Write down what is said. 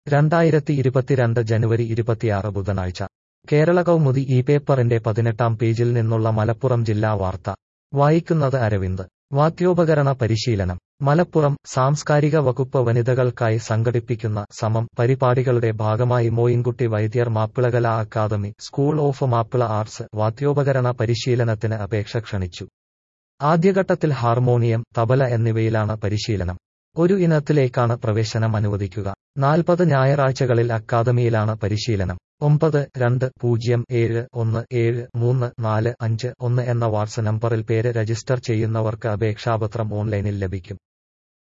രണ്ടായിരത്തി ഇരുപത്തിരണ്ട് ജനുവരി ഇരുപത്തിയാറ് ബുധനാഴ്ച കേരള കൗമുദി ഈ പേപ്പറിന്റെ പതിനെട്ടാം പേജിൽ നിന്നുള്ള മലപ്പുറം ജില്ലാ വാർത്ത വായിക്കുന്നത് അരവിന്ദ് വാദ്യോപകരണ പരിശീലനം മലപ്പുറം സാംസ്കാരിക വകുപ്പ് വനിതകൾക്കായി സംഘടിപ്പിക്കുന്ന സമം പരിപാടികളുടെ ഭാഗമായി Moyinkutty Vaidyar Mappilakala academy school of Mappila arts വാദ്യോപകരണ പരിശീലനത്തിന് അപേക്ഷ ക്ഷണിച്ചു ആദ്യഘട്ടത്തിൽ ഹാർമോണിയം തബല എന്നിവയിലാണ് പരിശീലനം ഒരു ഇനത്തിലേക്കാണ് പ്രവേശനം അനുവദിക്കുക നാൽപ്പത് ഞായറാഴ്ചകളിൽ അക്കാദമിയിലാണ് പരിശീലനം ഒമ്പത് രണ്ട് പൂജ്യം ഏഴ് ഒന്ന് ഏഴ് മൂന്ന് നാല് അഞ്ച് ഒന്ന് എന്ന വാട്സ് നമ്പറിൽ പേര് രജിസ്റ്റർ ചെയ്യുന്നവർക്ക് അപേക്ഷാപത്രം ഓൺലൈനിൽ ലഭിക്കും